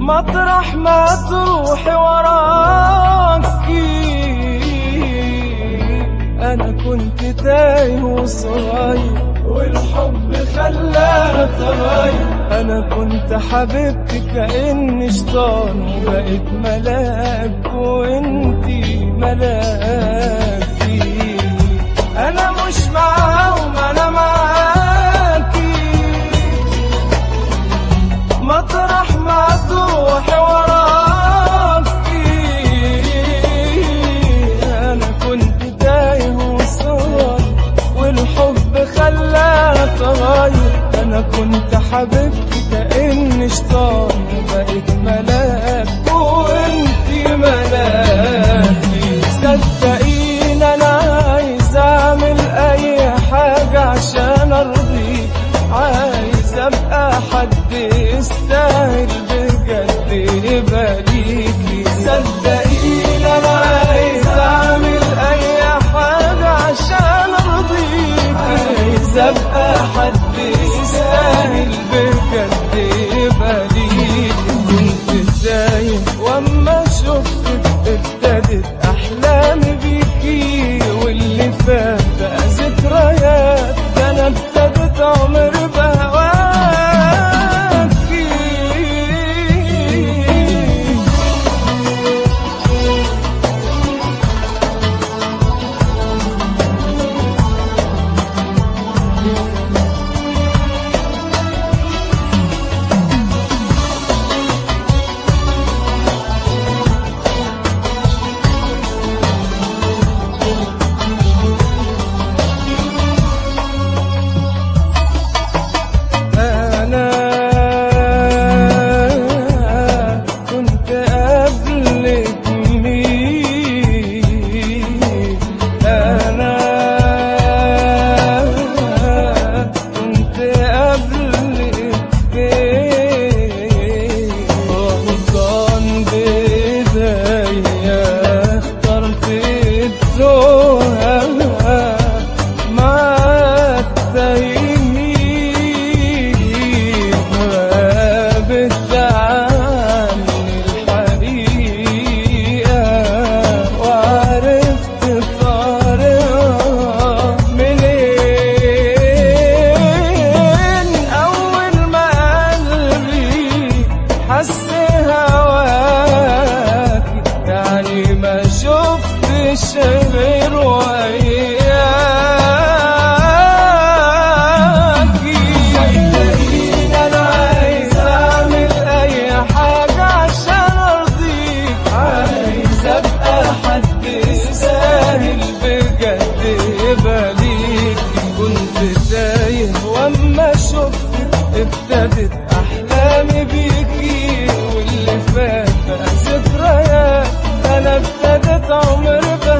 مطرح ما تروحي وراكي انا كنت تايه وصغير والحب خلاها تغير انا كنت حبيبتي كاني شيطان وبقيت ملاك وانتي ملاكي انا مش معاهم انا معاكي مطرح ما تروحي وراكي انا كنت تايه وصغير والحب خلاها تغير انا كنت حبيبتي كاني شيطان وبقيت ملاك وانتي ملاكي صدقيني انا عايز اعمل اي حاجه عشان ارضيك عايز ابقى حد يستاهل بجد يبقى ليكي صدقيني انا عايز اعمل اي حاجه عشان ارضيك عايز ابقى حد يستاهل بجد يبقى ليكي كنت تايه واما شفتك ابتدت احلامي بيكي واللي فات بقى ذكريات ده انا ابتدت عمر بهواكي أنا كنت قبلك مين أنا كنت قبلك فين غلطان بإيديا اخترت التوهة مع التايهين غابت عني الحقيقة وعرفت طريقها منين أول ما قلبي حس هواكي يعني ما شفتش غير وياكي صدقيني انا عايز اعمل اي حاجة عشان ارضيك عايز ابقى حد يستاهل بجد يبقى ليكي كنت تايه واما شفتك ابتدت احلامي بيكي واللي فات بقى ذكريات انا ابتدت عمر بقى